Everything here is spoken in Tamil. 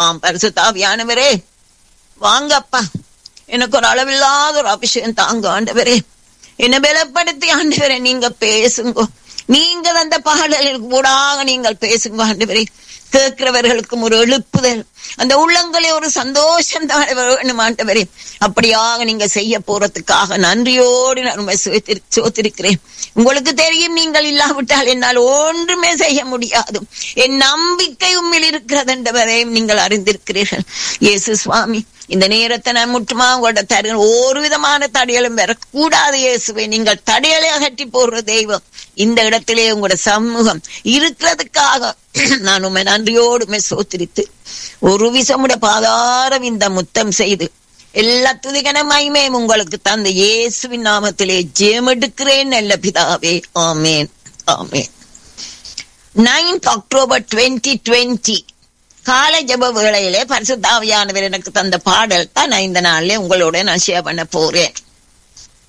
ஆம் பரிசுத்தாவியானவரே வாங்கப்பா எனக்கு ஒரு அளவில்லாத ஒரு அபிஷேகம் தாங்க ஆண்டவரே என்னை பலப்படுத்தி ஆண்டவரே நீங்க பேசுங்க நீங்கள் அந்த பாடலுக்கு கூடாக நீங்கள் பேசுங்க ஆண்டவரே கேட்கிறவர்களுக்கும் ஒரு எழுப்புதல் அந்த உள்ளங்களே ஒரு சந்தோஷம் தான் வேணும் ஆண்டவரே அப்படியாக நீங்க செய்ய போறதுக்காக நன்றியோடு நான் உண்மை சோத்திருக்கிறேன் உங்களுக்கு தெரியும் நீங்கள் இல்லாவிட்டால் என்னால் ஒன்றுமே செய்ய முடியாது என் நம்பிக்கை உண்மையில் இருக்கிறது என்றவரையும் நீங்கள் அறிந்திருக்கிறீர்கள் இயேசு சுவாமி இந்த நேரத்தை நான் முற்றுமா உங்களோட தரு ஒரு விதமான தடையலும் வரக்கூடாது இயேசுவை நீங்கள் தடையலை அகற்றி போடுற தெய்வம் இந்த இடத்திலே உங்களோட சமூகம் இருக்கிறதுக்காக நான் உண்மை நன்றியோடு உண்மை சோத்திரித்து ஒரு விசமுட பாதாரம் இந்த முத்தம் செய்து எல்லா துதிகன மகிமையும் உங்களுக்கு தந்த இயேசுவின் நாமத்திலே ஜெயமெடுக்கிறேன் நல்ல பிதாவே ஆமேன் ஆமேன் நைன்த் அக்டோபர் டுவெண்ட்டி டுவெண்ட்டி கால ஜப வேளையிலே பரிசுத்தாவியானவர் எனக்கு தந்த பாடல் தான் நான் இந்த நாள்ல உங்களோட நான் ஷேர் பண்ண போறேன்